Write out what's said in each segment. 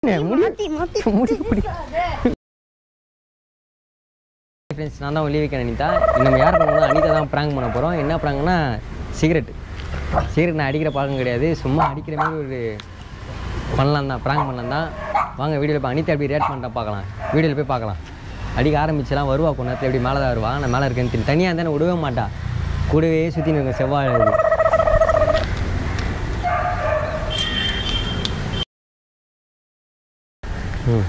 மாத்தி மாத்தி முடி பிடி ஃப்ரெண்ட்ஸ் நான் தான் ஒளிவிக்க அனிதா நம்ம யார் பண்ணணும் அனிதா தான் ப்ராங்க் பண்ண போகிறோம் என்ன ப்ராங்க்னா சிகரெட் சிகரெட் நான் அடிக்கிற பழக்கம் கிடையாது சும்மா அடிக்கிற மாதிரி ஒரு பண்ணலாம் தான் ப்ராங்க் பண்ணலாம் தான் வாங்க வீடியோவில் போய் அனிதா எப்படி ரியாக்ட் பண்ணிட்டா பார்க்கலாம் வீடியோவில் போய் பார்க்கலாம் அடிக்க ஆரம்பிச்சலாம் வருவா கொஞ்ச நேரத்தில் எப்படி மேலே தான் வருவா நான் மேலே இருக்கேன்னு தெரியும் தனியாக இருந்தால் விடவே மாட்டா கூடவே சுற்றி நிற்கும் செவ்வாழை இது ம்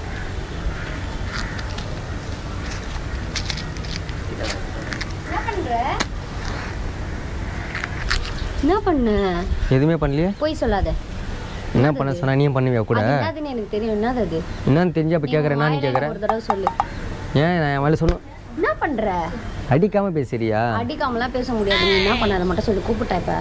என்ன பண்ற என்ன பண்ண எதுவுமே பண்ணலையே போய் சொல்லாத என்ன பண்ண சொன்னா நீயும் பண்ணுவியா கூட அது என்னதுன்னு எனக்கு தெரியும் என்னது அது என்னன்னு தெரிஞ்சு அப்போ கேட்குறேன் நான் வாயில கேட்குறேன் ஒரு தடவை சொல்லு ஏன் நான் என் மேலே சொல்லணும் என்ன பண்ற அடிக்காம பேசுறியா அடிக்காமலாம் பேச முடியாது நீ என்ன பண்ண அதை மட்டும் சொல்லி கூப்பிட்டா இப்ப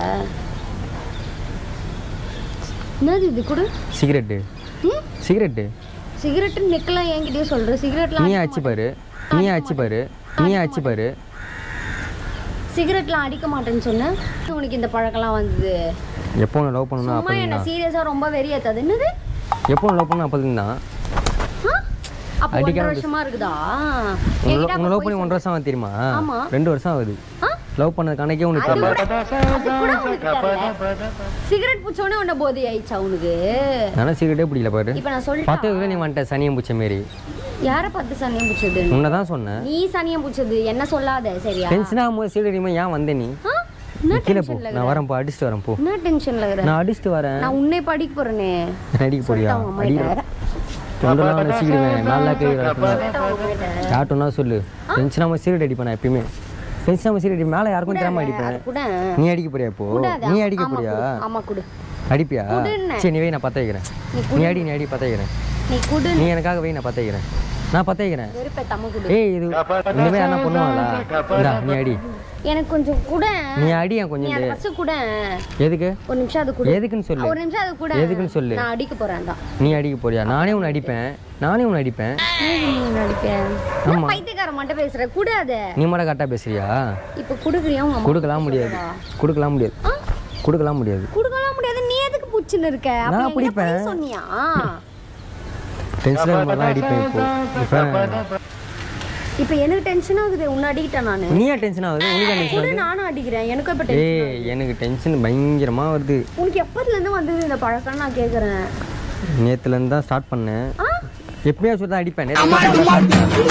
என்னது இது கூட சிகரெட்டு ம் சிகரெட்டு சிகரெட் நிக்கலாம் என்கிட்டயே சொல்ற சிகரெட்லாம் நீயே அச்சு பாரு நீயே அச்சு பாரு நீயே அச்சு பாரு சிகரெட்லாம் அடிக்க மாட்டேன்னு சொன்ன உனக்கு இந்த பழக்கம்லாம் வந்தது எப்போ உன்னை லவ் பண்ணணும் சும்மா அப்போ என்ன சீரியஸா ரொம்ப வெறியத்தது என்னது எப்போ லவ் பண்ணணும் அப்போ தான் ஆ? அப்போ ஒன்றரை அடிக்காம வருஷமா இருக்குதா உங்களை என்கிட்ட உங்களை அப்ப லவ் போய் பண்ணி ஒன்றரை வருஷம் ஆகுது தெரியுமா ஆமா. ரெண்டு வருஷம் ஆகுது ஆ? லவ் பண்ணது கணக்கே உனக்கு அது தெரியல கூட- அது கூட உனக்கு தெரியல. சிகரெட் பிடிச்சோடனே உன்ன போதை ஆயிடுச்சா உனக்கு நானும் சிகரெட்டே பிடிக்கல பாரு இப்ப நான் சொல்லிட்டேன் பார்த்ததுல நீ வந்துட்ட சனியம் பிடிச்ச மாரி யாரை பார்த்து சனியம் பிடிச்சது உன்னை தான் சொன்னேன் நீ சனியம் பிடிச்சது என்ன சொல்லாத சரியா டென்ஷன் ஆகும்போது சிகரெட் அடிக்கும்போது ஏன் வந்த நீ ஆ? என்ன கீழே போ டென்ஷன்ல நான் வரேன் போ அடிச்சுட்டு வரேன் போ என்ன டென்ஷன்ல இருக்கிற நான் அடிச்சுட்டு வரேன் நான் உன்னை படிக்க போறேனே அடிக்க போறியா சொல்லிட்டேன் உங்க அடிக்கிறேன் அம்மாட்ட. தொண்டெல்லாம் நசிக்கிடுவேன் மேலே கேட்குறேன் சொல்லிட்டேன் உங்க அம்மாட்ட. யார்ட்டா சொல்லு டென்ஷனாக சீரட் அடிப்பேன் நான் எப்பயுமே டென்ஷனாக சீரட் அடிப்பேன் மேலே யாருக்கும் தெரியாம அடிப்பேன் அது கூட நீ அடிக்க போறியா இப்போ கூடாது. நீ அடிக்க ஆமா, போறியா குடு. ஆமா குடு அடிப்பியா குடுன்னேன். சரி நீ வை நான் பத்த வைக்கிறேன் நீ நீ அடி நீ அடி பத்த வைக்கிறேன் நீ குடு நீ எனக்காக வை நான் பத்த வைக்கிறேன் நான் பத்த வைக்கிறேன் வெறுப்ப தம்ம குடு ஏய் இது இந்த மாதிரி யாரா பண்ணுவாங்களா இந்தா நீ அடி எனக்கு கொஞ்சம் கூட நீ அடி என் நீ கொஞ்சம் அதை ஃபர்ஸ்ட் கூட எதுக்கு ஒரு நிமிஷம் அது குடு எதுக்குன்னு சொல்லு ஒரு நிமிஷம் அது கூட எதுக்குன்னு சொல்லு நான் அடிக்க போறேன் தான் நீ அடிக்க போறியா நானே உன்னை அடிப்பேன் நானே உன்னை அடிப்பேன் நடிப்பேன் ஆமா. பைத்தியக்கார மட்டும் பேசுற கூடாத நீ மட்டும் கரெக்டாக பேசுறியா இப்ப குடுக்குறியா உங்க அம்மா கொடுக்கலாம் முடியாது கொடுக்கலாம் முடியாது ஆ? கொடுக்கலாம் முடியாது குடுக்கலாம் முடியாது நீ எதுக்கு புடிச்சுன்னு இருக்க அப்ப நான் என்கிட்ட பிடிப்பேன். பொய் சொன்னியா டென்ஷனாக இருக்கும்போது அடிப்பேன் இப்போ இப்போ இப்ப எனக்கு டென்ஷன் ஆகுது உன்னை அடிக்கிட்டேன் நானு நீ ஏன் டென்ஷன் ஆகுது உனக்கு ஏன் டென்ஷன் கூட ஆகுது நானும் அடிக்கிறேன் எனக்கு இப்ப டென்ஷன் ஏய் எனக்கு டென்ஷன் பயங்கரமாக வருது உனக்கு எப்பத்துல இருந்து வந்தது இந்த பழக்கம் நான் கேக்குறேன் நேற்றுலேருந்து தான் ஸ்டார்ட் பண்ணேன் ஆ? எப்பயுமே சொல்லி தான் அடிப்பேன் நேத்து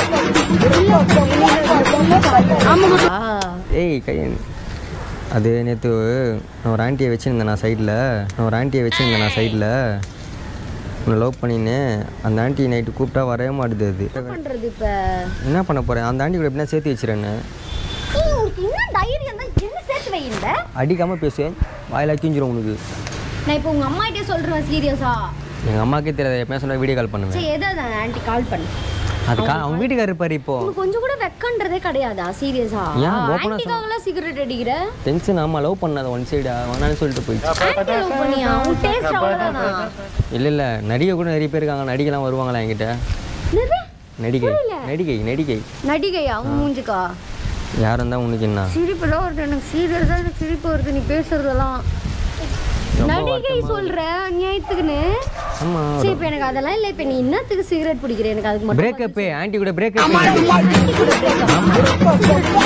ஆ. ஏய் கை அது நேற்று நான் ஒரு ஆண்டியை வச்சுருந்தேன் நான் சைடில் நான் ஒரு ஆண்டியை வச்சுருந்தேன் நான் சைடில் உன்னை லவ் பண்ணினேன் அந்த ஆண்டி நைட்டு கூப்பிட்டா வரவே மாட்டுது அது என்ன பண்றது இப்ப என்ன பண்ண போகிறேன் அந்த ஆண்டி கூட எப்படின்னா சேர்த்து வச்சிருன்னு ஏய், உனக்கு என்ன தைரியம் தான் என்ன சேர்த்து வைந்த அடிக்காமல் பேசுவேன் வாயில தூஞ்சிரும் உனக்கு நான் இப்போ உங்க அம்மா கிட்டே சொல்றேன் சீரியஸா எங்கள் அம்மாக்கே தெரியாது எப்பயும் சொன்னால் வீடியோ கால் பண்ணுவேன் சரி எதாவது ஆன்ட்டி கால் பண்ணு அதுக்கா அவங்க வீட்டுக்காரர் இருப்பார் இப்போ உனக்கு கொஞ்சம் கூட வெக்கன்றதே கிடையாதா சீரியஸா ஏன்? open ஆ ஆன்ட்டிக்காகலாம் சிகரெட் அடிக்கிற டென்ஷன் ஆமாம் லவ் பண்ணாத ஒன் சைடா வேணான்னு சொல்லிட்டு போயிடுச்சு ஆன்ட்டி லவ் பண்ணியா உன் டேஸ்ட் அவ்வளோதானா இல்லை இல்லை நடிகை கூட நிறைய பேர் இருக்காங்க நடிகைலாம் வருவாங்களா என்கிட்ட என்னது நடிகை நடிகை நடிகை நடிகையா உன் மூஞ்சுக்கா யார் இருந்தால் உனக்கு என்ன சிரிப்பு தான் வருது எனக்கு சீரியஸாக எனக்கு சிரிப்பு வருது நீ பேசுறதெல்லாம் நடிகை சொல்ற நியாயத்துக்குன்னு ஆமாம் சரி இப்போ எனக்கு அதெல்லாம் இல்லை இப்போ நீ என்னத்துக்கு சிகரெட் பிடிக்கிற எனக்கு அதுக்கு மட்டும் பிரேக்கப்பு ஆன்ட்டி கூட பிரேக்கப் ஆன்ட்டி கூட breakup.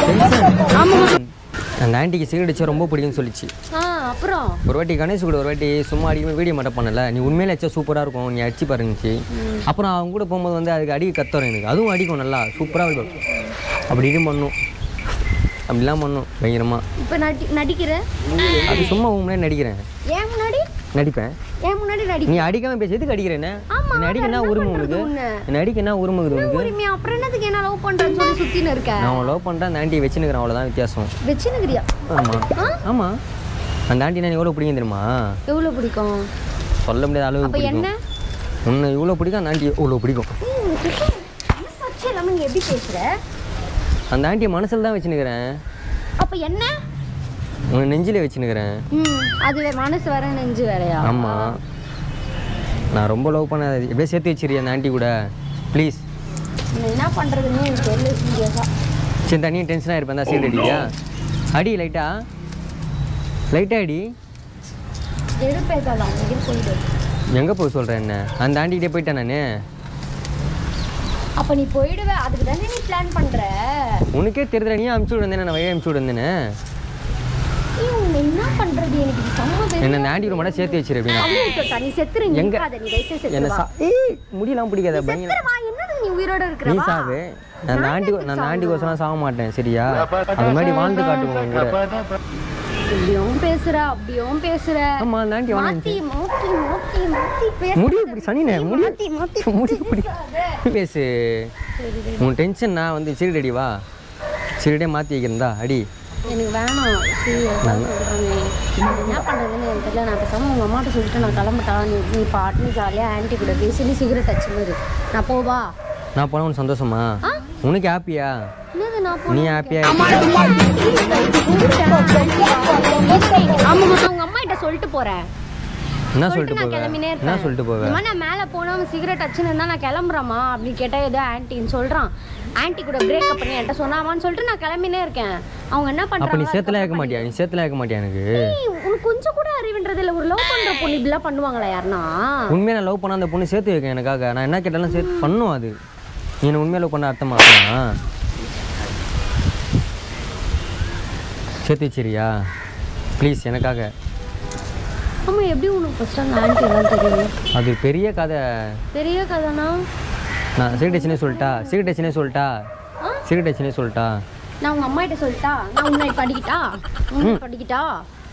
அந்த ஆன்ட்டிக்கு சிகரெட் அடிச்சா ரொம்ப பிடிக்கும்னு சொல்லிச்சு ஆ அப்புறம் ஒரு வாட்டி கணேஷ் கூட ஒரு வாட்டி சும்மா அடிக்கும் வீடியோ மட்டும் பண்ணல நீ உண்மையிலே அடிச்சா சூப்பராக இருக்கும் நீ அடிச்சு பாருந்துச்சு அப்புறம் அவங்க கூட போகும்போது வந்து அதுக்கு அடிக்க கத்துறேன் எனக்கு அதுவும் அடிக்கும் நல்லா சூப்பராக இருக்கும் அப்படி இது பண்ணும் அப்படிலாம் பண்ணும் பயங்கரமாக இப்போ நடி நடிக்கிற அது சும்மா உன் முன்னாடி நடிக்கிறேன் ஏன் முன்னாடி நடிப்பேன் ஏன் முன்னாடி நடி நீ அடிக்காம பேச எதுக்கு அடிக்கிறேன்னு ஆமா, என்ன அடிக்க என்ன வேற என்ன உரிமை பண்றது உனக்கு உன்னை? என்ன அடிக்க என்ன உரிமை இருக்குது உனக்கு உரிமையா அப்புறம் என்னதுக்கு என்ன லவ் பண்றேன்னு சொல்லி சுத்தின்னு இருக்க நான் அவன் லவ் பண்ணுறேன் அந்த ஆண்டியை வச்சுன்னுக்கிறேன் அவ்வளோதான் வித்தியாசம் வச்சுனுக்கிறியா ஆமாம் ஆமாம் அந்த ஆண்டி நான் எவ்வளோ பிடிக்கும் தெரியுமா எவ்வளவு பிடிக்கும் சொல்ல முடியாத அளவுக்கு அப்ப என்ன பிடிக்கும் உன்னை இவ்வளோ பிடிக்கும் அந்த ஆண்டி எவ்வளோ பிடிக்கும் ஏய், உனக்கு மனசாட்சி இல்லாம நீ எப்படி பேசுற அந்த ஆண்டியை மனசில் தான் வச்சுன்னுக்கிறேன் அப்ப என்ன உன்னை நெஞ்சிலே வச்சுன்னுக்கிறேன் ம் அது வே- மனசு வேற நெஞ்சு வேறயா ஆமாம் நான் ரொம்ப லவ் பண்ண எப்படியே சேர்த்து வச்சிருக்கேன் அந்த ஆண்டி கூட ப்ளீஸ் நீ என்ன பண்றதுன்னு எனக்கு தெரியல சீரியஸா சரி தனியாக டென்ஷனாக இருப்பேன் தான் சேர்த்து அடிக்கியா அடி லைட்டா லைட்டாக அடி எடுப்பேசாதான் இது போயிட்டு எங்கே போய் சொல்கிறேன் என்ன அந்த ஆண்டிகிட்டே போயிட்டேன் நான் அப்ப நீ போயிடுவ அதுக்கு தானே நீ பிளான் பண்ற உனக்கே தெரியுதுல நீ அமுச்சு விடுந்தேனே நான் வழியை அமுச்சு விடுந்தேனே நீ உங்க என்ன பண்றது எனக்கு இது செம்ம வெறுப்பா என்ன அந்த ஆண்டி மட்டும் சேர்த்து வச்சிரு அப்படின்னா அப்படியே விட்டுட்டா, நீ செத்துரு நீ எங்க? இருக்காத, நீ தயவு செய்து என்ன செத்துரு சா ஏய் முடியலாம் பிடிக்காத பயங்கர செத்துருவா, என்னது நீ உயிரோட நீ இருக்கிறவா சாவு நான் அந்த ஆண்டி நான் அந்த ஆண்டி கோசம் சாக மாட்டேன் சரியா அது மாதிரி வாழ்ந்து காட்டுவோம் உங்க கூட இப்படியும் பேசுற அப்படியும் பேசுற ஆமா அந்த ஆண்டி வாழ்ந்து மாத்தி மாத்தி மாத்தி மாத்தி பேச முடி இப்படி சனினே முடி மாத்தி மாத்தி முடி இப்படி பேசு உன் டென்ஷன் நான் வந்து சிறுடடி வா சிறுடே மாற்றி வைக்கிறதா அடி எனக்கு வேணாம் சீரியஸா சொல்றாங்க என்ன பண்றதுன்னு எனக்கு தெரியல நான் பேசாம உங்க அம்மாட்ட சொல்லிட்டு நான் கிளம்பிட்டா நீ நீ பாட்டுன்னு ஜாலியா ஆன்ட்டி கூட பேசி நீ சிகரெட் அச்சுன்னு நான் போவா நான் போன உனக்கு சந்தோஷமா ஆ? உனக்கு ஹாப்பியா என்னது நான் நீ போனேன் ஹாப்பியா ஆமா உங்க அம்மா கிட்ட சொல்லிட்டு போறேன் என்ன சொல்லிட்டு சொல்லிட்டு நான் போவேன் கிளம்பினே என்ன இருப்பேன் சொல்லிட்டு இந்த போவேன் மாதிரி நான் மேலே போனா அவன் சிகரெட் அச்சுன்னு இருந்தா நான் கிளம்புறேம்மா அப்படின்னு கேட்டா ஏதோ ஆன்ட்டின்னு சொல்றான் ஆன்ட்டி கூட பிரேக்கப் பண்ணி என்கிட்ட சொன்னாமான்னு சொல்லிட்டு நான் கிளம்பினே இருக்கேன் அவங்க என்ன அப்போ நீ பண்றாங்க சேத்துல இருக்க மாட்டியா நீ சேத்துல இருக்க மாட்டியா எனக்கு உனக்கு கொஞ்சம் கூட அறிவுன்றது இல்லை ஒரு லவ் பண்ற பொண்ணு இப்படிலாம் பண்ணுவாங்களா யாருன்னா உண்மையாக நான் லவ் பண்ண அந்த பொண்ணு சேர்த்து வைக்கேன் எனக்காக நான் என்ன கேட்டாலும் சேர்த்து பண்ணும் அது நீ என்ன உண்மையாக லவ் பண்ண அர்த்தமா சேர்த்து வச்சிரியா ப்ளீஸ் எனக்காக ஆமா எப்படி உனக்கு ஃபர்ஸ்ட் அந்த ஆன்ட்டி எல்லாம் தெரியும் அது பெரிய கதை பெரிய கதைனா நான் சிகரெட் அச்சுனே சொல்லிட்டா சிகரெட் அச்சுனே சொல்லிட்டா ஆ? சிகரெட் அச்சுனே சொல்லிட்டா நான் உங்க அம்மா கிட்ட சொல்லிட்டா நான் உன்னை படிக்கிட்டா உன்னை படிக்கிட்டா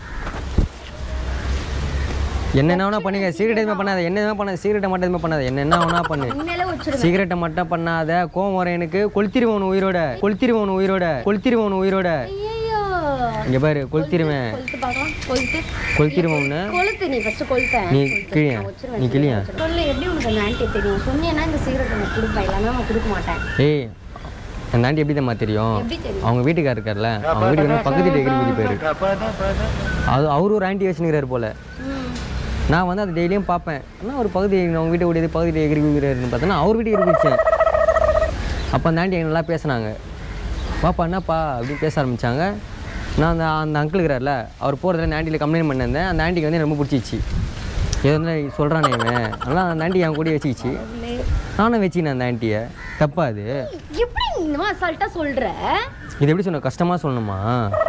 என்ன என்ன வேணா பண்ணிக்க சிகரெட் எதுவுமே பண்ணாத என்ன எதுவுமே பண்ணாத சிகரெட்டை மட்டும் எதுவுமே பண்ணாத என்ன என்ன வேணா பண்ணு உண்மையிலே வச்சிருவேன் சிகரெட்டை மட்டும் பண்ணாத கோவம் வர எனக்கு கொளுத்திருவோன் உயிரோட கொளுத்திருவோன் உயிரோட கொளுத்திருவோன் உயிரோட ஐயோ இங்க பாரு கொளுத்திருவேன் கொளுத்து பார்க்கலாம் கொளுத்து கொளுத்திருவோம்னு கொளுத்து நீ ஃபர்ஸ்ட் கொளுத்த நீ கிழியா நீ கிழியா சொல்லு எப்படி உனக்கு அந்த ஆன்ட்டி தெரியும் சொன்னீங்கன்னா இந்த சிகரெட் உனக்கு கொடுப்பேன் இல்லைன்னா நான் கொடுக்க மாட்டேன் ஏய் அந்த ஆண்டி எப்படி தெரியுமா தெரியும் எப்படி தெரியும் அவங்க வீட்டுக்கார் இருக்கார்ல அவங்க வீட்டுக்கு வந்து பக்கத்து வீட்டு எகிரி போயிரு அது அவரு ஒரு ஆண்டி வச்சுக்கிறாரு போல ம். நான் வந்து அதை டெய்லியும் பார்ப்பேன் ஆனால் ஒரு பகுதி அவங்க வீட்டை ஓடியது பகுதி வீட்டு எகிரி குதிக்கிறாருன்னு பார்த்தோன்னா அவர் வீட்டுக்கு இருந்துச்சேன் அப்போ அந்த ஆண்டி நல்லா பேசுனாங்க பாப்பா என்னப்பா அப்படின்னு பேச ஆரம்பிச்சாங்க நான் அந்த அந்த அங்கிள் இருக்கிறார்ல அவர் போகிறதுல அந்த ஆண்டியில் கம்ப்ளைண்ட் பண்ணியிருந்தேன் அந்த ஆண்டிக்கு வந்து எனக்கு ரொம்ப பிடிச்சிச்சு ஏதோ வந்து சொல்கிறானே இவன் அதனால் அந்த ஆண்டி என் கூட வச்சுக்கிச்சு நானும் வச்சுக்கினேன் அந்த ஆண்டியை தப்பா அது எப்படி நீ இந்த மாதிரி அசால்ட்டா சொல்ற இது எப்படி சொன்ன கஷ்டமாக சொல்லணுமா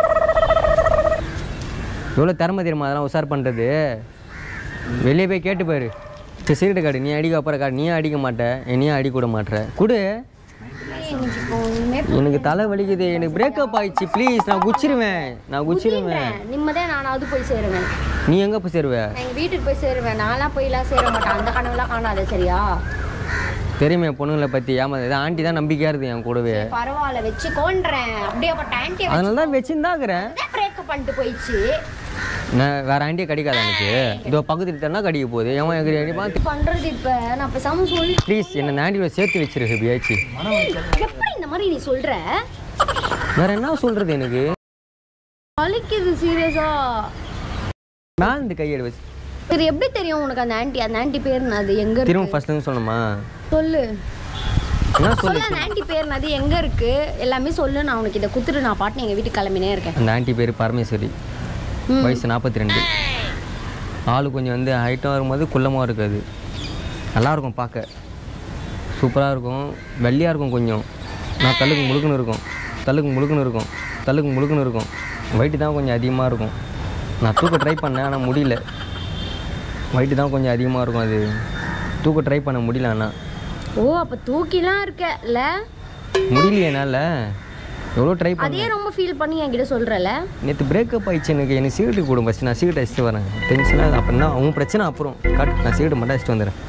எவ்வளோ திறமை தெரியுமா அதெல்லாம் உஷார் பண்ணுறது வெளியே போய் கேட்டு பாரு சரி சிகரெட்டு காடு நீ அடிக்க அப்புறம் காடு நீ அடிக்க மாட்ட என்னையும் அடிக்க விட மாட்ற குடு எனக்கு இப்போ ஒண்ணுமே எனக்கு தலை வலிக்குது எனக்கு பிரேக்கப் ஆயிடுச்சு ப்ளீஸ் நான் குச்சிருவேன் நான் குச்சிருவேன் நிம்மதியா நானாவது போய் சேருவேன் நீ எங்கே போய் சேருவ நான் எங்க வீட்டுக்கு போய் சேருவேன் நான்லாம் போய்லாம் சேர மாட்டேன் அந்த கனவுலாம் காணாது சரியா தெரியுமே பொண்ணுங்களை பற்றி ஏமாது ஆண்டி தான் நம்பிக்கையாக இருக்குது என் கூடவே பரவாயில்ல வச்சு கொன்றேன் அப்படியே அப்ப ஆன்ட்டி அதனால தான் வச்சுருந்தாக்குறேன் பிரேக்கப் பண்ணிட்டு போயிடுச்சு நான் வேறு ஆண்டியை கடிக்காத எனக்கு இதோ பக்கத்து வீட்டுனா கடிக்க போகுது எவன் எகிரி அடிப்பான் பண்றது இப்ப நான் பேசாம சொல்லி ப்ளீஸ் என்னை இந்த ஆண்டியோட சேர்த்து வச்சிரு எப்படியாச்சு எப்படி இந்த மாதிரி நீ சொல்ற வேற என்ன சொல்றது எனக்கு வலிக்குது சீரியஸா மேல இந்த கையெடு வச்சு சரி எப்படி தெரியும் உனக்கு அந்த ஆன்ட்டி அந்த ஆன்ட்டி பேர் அது எங்க இருக்கு திரும்ப ஃபர்ஸ்ட்ல இருந்து சொல்லணுமா சொல்லு என்ன சொல்லு சொல்லு அந்த ஆன்ட்டி பேர் அது எங்க இருக்கு எல்லாமே சொல்லு நான் உனக்கு இதை குத்துட்டு நான் பாட்டு எங்க வீட்டுக்கு கிளம்பினே இருக்கேன் அந்த ஆண்டி பேர் பரமேஸ்வரி ம். வயசு நாற்பத்தி ரெண்டு ஆள் கொஞ்சம் வந்து ஹைட்டாக வரும்போது குள்ளமாக இருக்காது நல்லா இருக்கும் பார்க்க சூப்பராக இருக்கும் வெள்ளையாக இருக்கும் கொஞ்சம் நான் தள்ளுக்கு முழுக்குன்னு இருக்கும் தள்ளுக்கு முழுக்குன்னு இருக்கும் தள்ளுக்கு முழுக்குன்னு இருக்கும் வயிட்டு தான் கொஞ்சம் அதிகமாக இருக்கும் நான் தூக்க ட்ரை பண்ணேன் ஆனால் முடியல வயிட்டு தான் கொஞ்சம் அதிகமாக இருக்கும் அது தூக்க ட்ரை பண்ண முடியல ஆனால் ஓ அப்ப தூக்கிலாம் இருக்க இல்ல முடியலையே என்னால் எவ்வளோ ட்ரை பண்ணேன் அதையே ரொம்ப ஃபீல் பண்ணி என்கிட்ட சொல்றல நேற்று பிரேக்கப் ஆயிடுச்சு எனக்கு எனக்கு சிகரெட்டு கொடு ஃபஸ்ட்டு நான் சிகரெட் அடிச்சுட்டு வரேன் டென்ஷனாக அப்படின்னா அவங்க பிரச்சனை அப்புறம் காட்டு நான் சிகரெட் மட்டும் அடிச்சுட்டு வந்துடுறேன்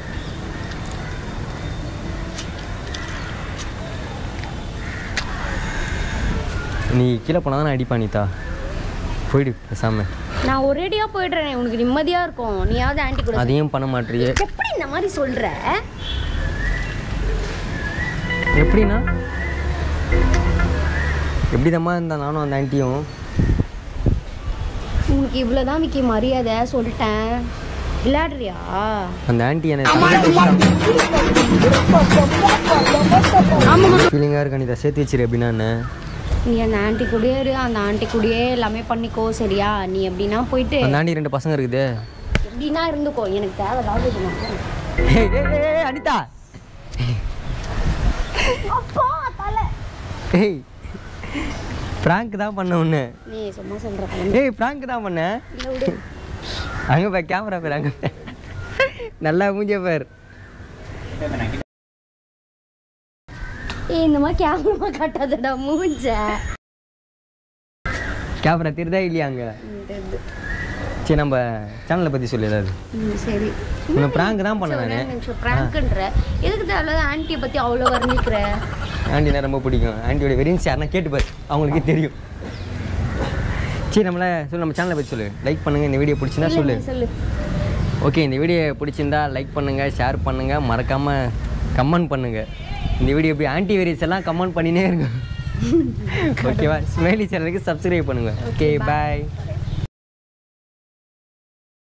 நீ கீழே போனால் தான் அடிப்பா நீதா போயிடு பேசாம நான் ஒரேடியா போயிடுறேன் உனக்கு நிம்மதியா இருக்கும் நீயாவது ஆன்ட்டி கூட அதையும் பண்ண மாட்டியே எப்படி இந்த மாதிரி சொல்ற எப்படின்னா எப்படி தம்மா இருந்தா நானும் அந்த ஆண்டியும் உனக்கு இவ்வளவுதான் விக்கி மரியாதை சொல்லிட்டேன் விளையாடுறியா அந்த ஆண்டி என்னை ஃபீலிங்காக இருக்க நீ சேர்த்து வச்சிரு அப்படின்னா என்ன நீ அந்த ஆன்ட்டி கூடயே இரு அந்த ஆன்ட்டி கூடயே எல்லாமே பண்ணிக்கோ சரியா நீ எப்படின்னா போயிட்டு அந்த ஆண்டி ரெண்டு பசங்க இருக்குது எப்படின்னா இருந்துக்கோ எனக்கு தேவையில்லாத இது மட்டும். ஏய், ஏய், ஏய், ஏய், அனிதா அப்பா தலை ஏய் ப்ராங்க் தான் பண்ண ஒன்று நீ சும்மா சொல்ற கிளம்பு. ஏய் ப்ராங்க் தான் பண்ணேன் இல்ல விடு அங்கே போய் கேமரா பேர் அங்கே போய். நல்லா மூஞ்ச பேர் ஏய் இந்த மாதிரி கேமரா காட்டாதடா மூஞ்ச கேமரா தெரியுதா இல்லையா அங்கே ம், தெரியுது. சரி நம்ம சேனலை பற்றி சொல்லு ஏதாவது ம், சரி உன்னை ப்ராங்க் தான் பண்ண ஒரே நான் நிமிஷம் ப்ராங்க்ன்ற எதுக்கு தேவையில்லாத ஆன்ட்டியை பத்தி அவ்வளோ வர்ணிக்கிற ஆண்டினா ரொம்ப பிடிக்கும் ஆண்டியோட வெரியன்ஸ் யாருன்னா கேட்டுப்பார் அவங்களுக்கே தெரியும் சரி நம்மள சொல்லு நம்ம சேனலை பற்றி சொல்லு லைக் பண்ணுங்கள் இந்த வீடியோ பிடிச்சிருந்தா இல்ல, சொல்லு நீ சொல்லு ஓகே இந்த வீடியோ பிடிச்சிருந்தா லைக் பண்ணுங்கள் ஷேர் பண்ணுங்கள் மறக்காமல் கமெண்ட் பண்ணுங்கள் இந்த வீடியோ இப்படி ஆன்டி வெரியன்ஸ் எல்லாம் கமெண்ட் பண்ணினே இருக்கும் ஓகேவா ஸ்மைலி சேனலுக்கு சப்ஸ்கிரைப் பண்ணுங்கள் ஓகே பாய்